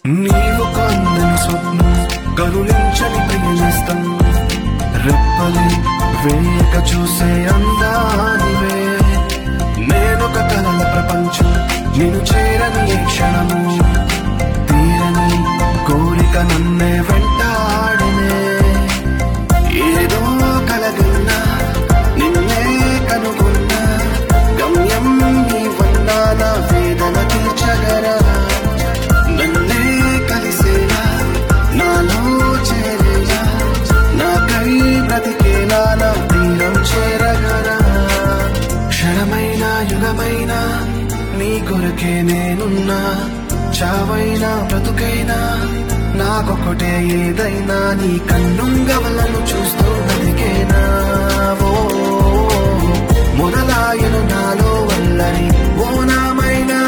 నీవు కందని స్వప్నం కరుణించని ప్రియనిస్తం రెప్పలి వేయక చూసే అందానివే నేనొక కలల ప్రపంచం నేను చేరని ఈ క్షణము తీరని కోరిక నన్నే వెంటాడనే ఏదో కలగన్నా నిన్నే కనుగొన్నా గమ్యం నీవన్నా నా వేదన తీర్చగరా నన్నే కలిసేలా నాలో చేరేలా నాకై బ్రతికేలా నా తీరం చేరగరా క్షణమైన యుగమైన నీ కొరకే నేనున్నా చావైనా బ్రతుకైనా నాకొకటే ఏదైనా నీ కన్నుంగవలను చూస్తూ బతికేనా ఓ మొదలాయను నాలో వల్లని ఓ నామైనా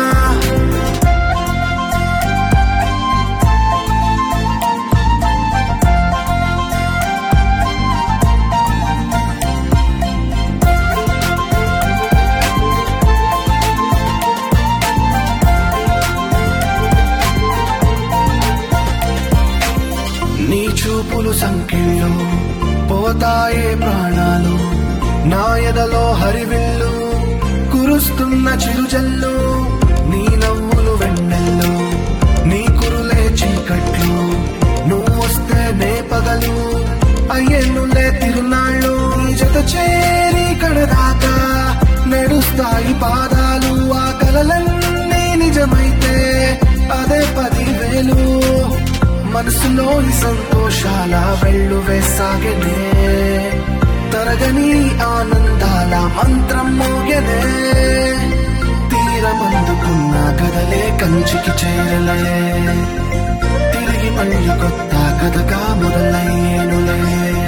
నీ చూపులు సంఖ్యలు పోతాయే ప్రాణాలు నా ఎదలో హరివిల్లు కురుస్తున్న చిరుజల్లు నీ నవ్వులు వెన్నెల్లు నీ కురులే చీకట్లు నువ్వు వస్తే నే పగలు అయ్యేనులే తిరునాళ్ళు నీ జత చేరి కడదాకా నడుస్తాయి పాదాలు ఆ కలలన్నీ నిజమైతే అదే పదివేలు మనసులోని సంతోషాల వెళ్ళు వేసాగనే తరగని ఆనందాల మంత్రం మోగనే తీరమందుకున్న కదలే కంచికి చేరలే తిరిగి మళ్ళీ కొత్త కథగా మొదలయ్యేనులే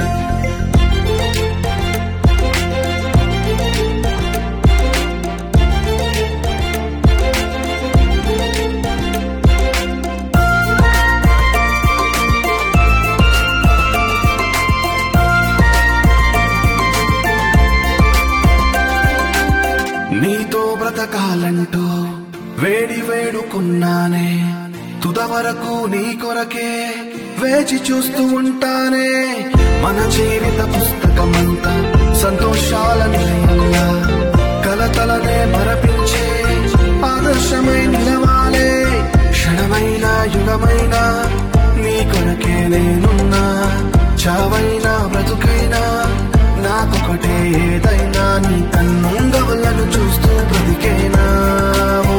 నీతో బ్రతకాలంటూ వేడి వేడుకున్నానే తుద వరకు నీ కొరకే వేచి చూస్తూ ఉంటానే మన జీవిత పుస్తకమంతా సంతోషాల నిలయంగా కలతలనే మరపించే ఆదర్శమై నిలవాలే క్షణమైన యుగమైన నీ కొరకే నేనున్నా చావైనా బ్రతుకైనా నాకొకటే ఏదైనా నీ కన్నుంగవలను చూస్తూ బ్రతికేనా ఓ,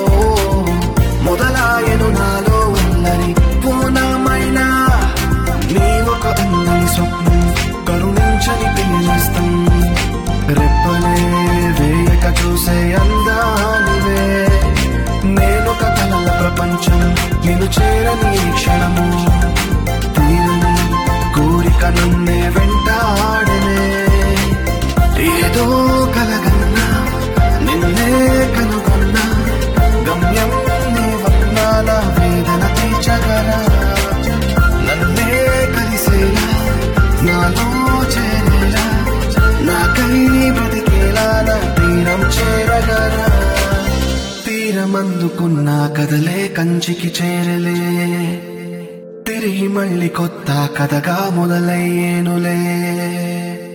మొదలాయను నాలో ఉన్నది పూర్ణమైనా నీ ఒక అందని స్వప్నం కరుణించని పిలిస్తం రెప్పలే వేయక చూసే అందానివే నేనొక కలల ప్రపంచం నేను చేరని ఈ క్షణము తీరని కోరిక నన్నే వెంటాడనే ఏదో కలగన్నా నిన్నే కనుగొన్నా గమ్యం నీ వర్ణాల వేదన తీర్చగల నన్నే కలిసేలా నాలో చేరేలా నాకై బ్రతికేలా నా తీరం చేరగరా తీరమందుకున్న కదలే కంచికి చేరలే తిరిగి మళ్ళీ కొత్త కథగా మొదలయ్యేనులే